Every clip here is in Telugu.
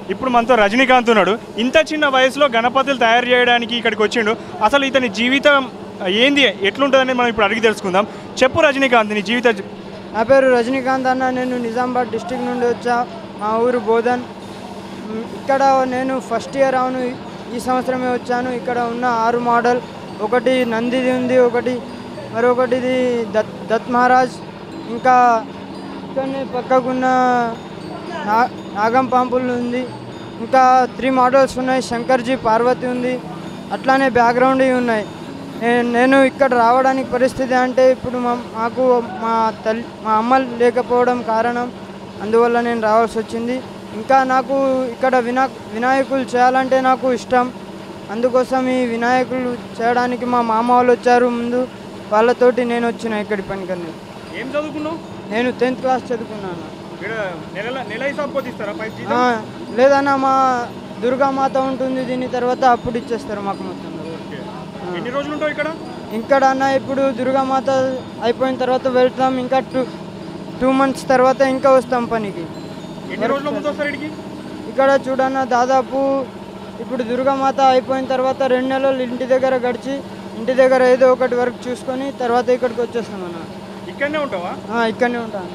ఇప్పుడు మనతో రజనీకాంత్ ఉన్నాడు ఇంత చిన్న వయసులో గణపతులు తయారు చేయడానికి ఇక్కడికి వచ్చిండు అసలు ఇతని జీవితం ఏంది ఎట్లుంటుందని మనం ఇప్పుడు అడిగి తెలుసుకుందాం చెప్పు రజనీకాంత్ నీ జీవిత నా పేరు రజనీకాంత్ అన్న నేను నిజామాబాద్ డిస్టిక్ నుండి వచ్చా మా ఊరు బోధన్ మ్, ఇక్కడ నేను ఫస్ట్ ఇయర్ అవును ఈ సంవత్సరమే వచ్చాను ఇక్కడ ఉన్న ఆరు మోడల్ ఒకటి నందిది ఉంది ఒకటి మరొకటిది దత్ దత్ మహారాజ్ ఇంకా ఇక్కడనే పక్కకున్న నా నాగం పాంపులు ఉంది ఇంకా త్రీ మోడల్స్ ఉన్నాయి శంకర్జీ పార్వతి ఉంది అట్లానే బ్యాక్గ్రౌండ్ ఉన్నాయి నే- నేను ఇక్కడ రావడానికి పరిస్థితి అంటే ఇప్పుడు మా మాకు మా తల్లి మా అమ్మ లేకపోవడం కారణం అందువల్ల నేను రావాల్సి వచ్చింది ఇంకా నాకు ఇక్కడ వినా వినాయకులు చేయాలంటే నాకు ఇష్టం అందుకోసం ఈ వినాయకులు చేయడానికి మా మామ వాళ్ళు వచ్చారు ముందు వాళ్ళతోటి నేను వచ్చిన ఇక్కడి పనికని ఏం చదువుకున్నావు నేను టెన్త్ క్లాస్ చదువుకున్నాను ఇక్కడ నెల నెల హిసాబ్ పోతే ఇస్తారా పై జీతం? ఆ, లేదన్నా మా దుర్గామాత ఉంటుంది దీని తర్వాత అప్పుడు ఇచ్చేస్తారు మాకు మొత్తం ఓకే. ఎన్ని రోజులు ఉంటావు ఇక్కడ ఇక్కడ అన్న ఇప్పుడు దుర్గామాత అయిపోయిన తర్వాత వెళ్తాం ఇంకా టూ టూ మంత్స్ తర్వాత ఇంకా వస్తాం పనికి ఎన్ని రోజుల ముందు వస్తారు ఇక్కడికి ఇక్కడ చూడన్న దాదాపు ఇప్పుడు దుర్గామాత అయిపోయిన తర్వాత రెండు నెలలు ఇంటి దగ్గర గడిచి ఇంటి దగ్గర ఏదో ఒకటి వర్క్ చూసుకొని తర్వాత ఇక్కడికి వచ్చేస్తాం అన్న ఇక్కడనే ఉంటావా ఆ, ఇక్కడనే ఉంటాను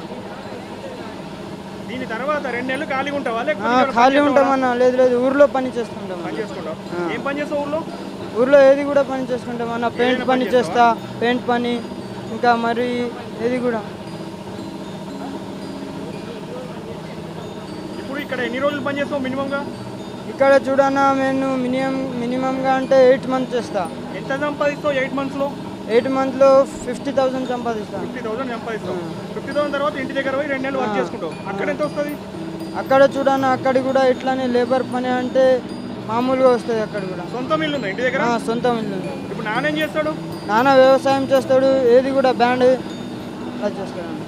దీని తర్వాత రెండు నెలలు ఖాళీగా ఉంటావా ఆ, లేకపోతే ఇక్కడ ఖాళీ పని చేస్తావా? ఉంటామన్న లేదు లేదు ఊర్లో పని చేసుకుంటాం పని అన్న. చేసుకుంటావు ఆ. ఏం పని చేస్తావు ఊర్లో ఊర్లో ఏది కూడా పని చేసుకుంటాం అన్న పెయింట్ ఏదైనా పని పని చేస్తా పెయింట్ పని ఇంకా మరి ఏది కూడా ఇప్పుడు ఇక్కడ ఎన్ని రోజులు పని చేస్తావు మినిమంగా ఇక్కడ చూడన్న నేను మినిమం మినిమంగా అంటే ఎయిట్ మంత్ చేస్తా ఎంత సంపాదిస్తావు ఎయిట్ మంత్స్లో ఎయిట్ మంత్లో ఫిఫ్టీ థౌసండ్ సంపాదిస్తాను ఫిఫ్టీ థౌసండ్ సంపాదిస్తావు ఫిఫ్టీ థౌసండ్ తర్వాత ఇంటి దగ్గర పోయి రెండు నెలలు వర్క్ చేసుకుంటావు అక్కడ ఎంత వస్తుంది అక్కడ చూడన్న అక్కడ కూడా ఇట్లానే లేబర్ పని అంటే మామూలుగా వస్తుంది అక్కడ కూడా సొంతం ఇల్లు ఉందా ఇంటి దగ్గర ఆ, సొంతం ఇల్లు ఉంది. ఇప్పుడు నాన్న ఏం చేస్తాడు నాన్న వ్యవసాయం చేస్తాడు ఏది కూడా బ్యాండ్ అది చేస్తాడు